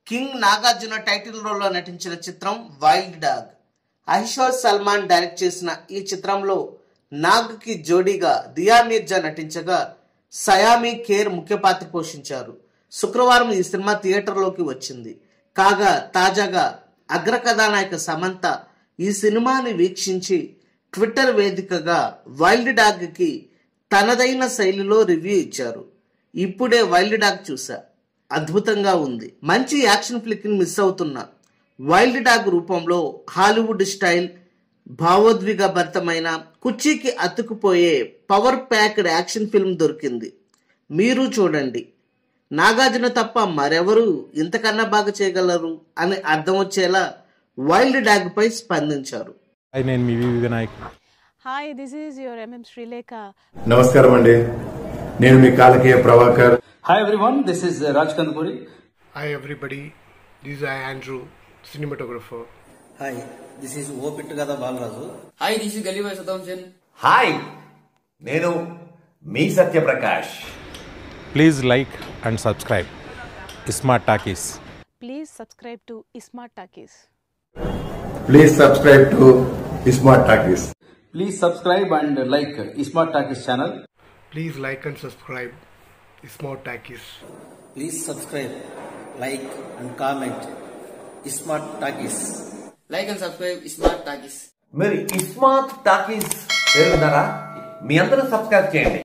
King Nagarjuna title రోల్లో నటించిన చిత్రం wild dog Ahishor Solomon direct చేసిన ఈ చిత్రంలో నాగ్కి జోడీగా దియా మీర్జా నటించగా సయామి ఖేర్ ముఖ్య పాత్ర పోషించారు శుక్రవారం ఈ సినిమా థియేటర్లోకి వచ్చింది కాగా తాజాగా అగ్ర కథానాయక సమంత ఈ సినిమాని వీక్షించి ట్విట్టర్ వేదికగా వైల్డ్ డాగ్కి తనదైన శైలిలో రివ్యూ ఇచ్చారు ఇప్పుడే వైల్డ్ డాగ్ చూసా అద్భుతంగా ఉంది మంచి యాక్షన్ ఫ్లిక్ ని మిస్ అవుతున్నా వైల్డ్ డాగ్ రూపంలో హాలీవుడ్ స్టైల్ భావోద్విగ భరితమైన కుర్చీకి అతుకుపోయే పవర్ ప్యాక్డ్ యాక్షన్ ఫిల్మ్ దొరికింది మీరు చూడండి నాగార్జున తప్ప మరెవరు ఇంతకన్నా బాగా చేయగలరు అని అర్థం వచ్చేలా వైల్డ్ డాగ్ పై స్పందించారు హాయ్ నేను మీ వివి Vinayak Hi, this is your MM Srilekha. నమస్కారం అండి నేను మీ Kalakeya Prabhakar Hi everyone, this is uh, Raj Kandpuri. Hi everybody, this is I, Andrew, cinematographer. Hi this is ఓపిట్ కదా Balaraju Hi, this is Galivai Sadamjan. హాయ్ నేను మీ Satyaprakash please like and subscribe Smart Talkies Please subscribe to Smart Takis. Please subscribe to Smart Talkies Please subscribe and uh, like uh, Smart Takis channel. Please like and subscribe. Smart Takis. Please subscribe like and comment Smart Talkies Like and subscribe Smart Takis. మీరు ఇస్మాత్ talkies పేరు విన్నారా మీ అందరూ subscribe చేయండి